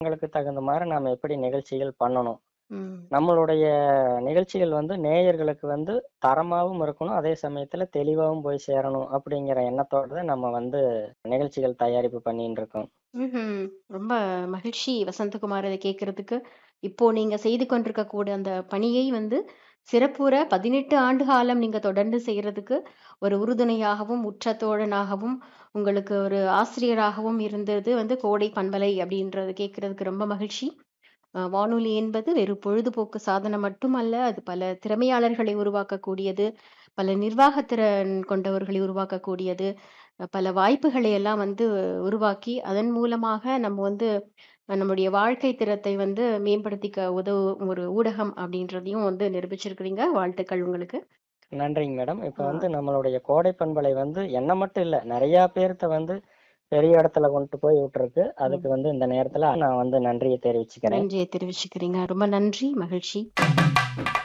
உங்களுக்கு தகுந்த மாதிரி நாம எப்படி நிகழ்ச்சிகள் பண்ணணும் ம். நம்மளுடைய நிகழ்ச்சிகள் வந்து நேயர்களுக்கு வந்து தரமாவும் இருக்கணும் அதே சமயத்துல தெளிவாவும் போய் சேரணும் அப்படிங்கிற எண்ணத்தோட தான் நம்ம வந்து நிகழ்ச்சிகள் தயாரிப்பு பண்ணிட்டு இருக்கோம் ம்ஹும். ரொம்ப மகிழ்ச்சி வசந்தகுமார் இதை கேட்கறதுக்கு இப்போ நீங்க செய்து கொண்டிருக்க கூட அந்த பணியை வந்து சிறப்புற பதினெட்டு ஆண்டு காலம் நீங்க தொடர்ந்து செய்யறதுக்கு ஒரு உறுதுணையாகவும் உற்ற தோழனாகவும் உங்களுக்கு ஒரு ஆசிரியராகவும் இருந்தது வந்து கோடை பண்பலை அப்படின்றது கேட்கறதுக்கு ரொம்ப மகிழ்ச்சி அஹ் வானொலி என்பது வெறும் பொழுதுபோக்கு சாதனம் மட்டுமல்ல அது பல திறமையாளர்களை உருவாக்கக்கூடியது பல நிர்வாகத்திறன் கொண்டவர்களை உருவாக்கக்கூடியது அஹ் பல வாய்ப்புகளை எல்லாம் வந்து உருவாக்கி அதன் மூலமாக நம்ம வந்து அஹ் நம்முடைய வாழ்க்கை திறத்தை வந்து மேம்படுத்திக்க உதவும் ஒரு ஊடகம் அப்படின்றதையும் வந்து நிரூபிச்சிருக்கிறீங்க வாழ்த்துக்கள் உங்களுக்கு நன்றிங்க மேடம் இப்ப ஆ. வந்து நம்மளுடைய கோடை பண்பலை வந்து என்ன மட்டும் இல்ல நிறைய பேர்த்த வந்து பெரிய இடத்துல கொண்டு போய் விட்டுருக்கு அதுக்கு வந்து இந்த நேரத்துல நான் வந்து நன்றியை தெரிவிச்சுக்கிறேன் நன்றியை தெரிவிச்சுக்கிறீங்க ரொம்ப நன்றி மகிழ்ச்சி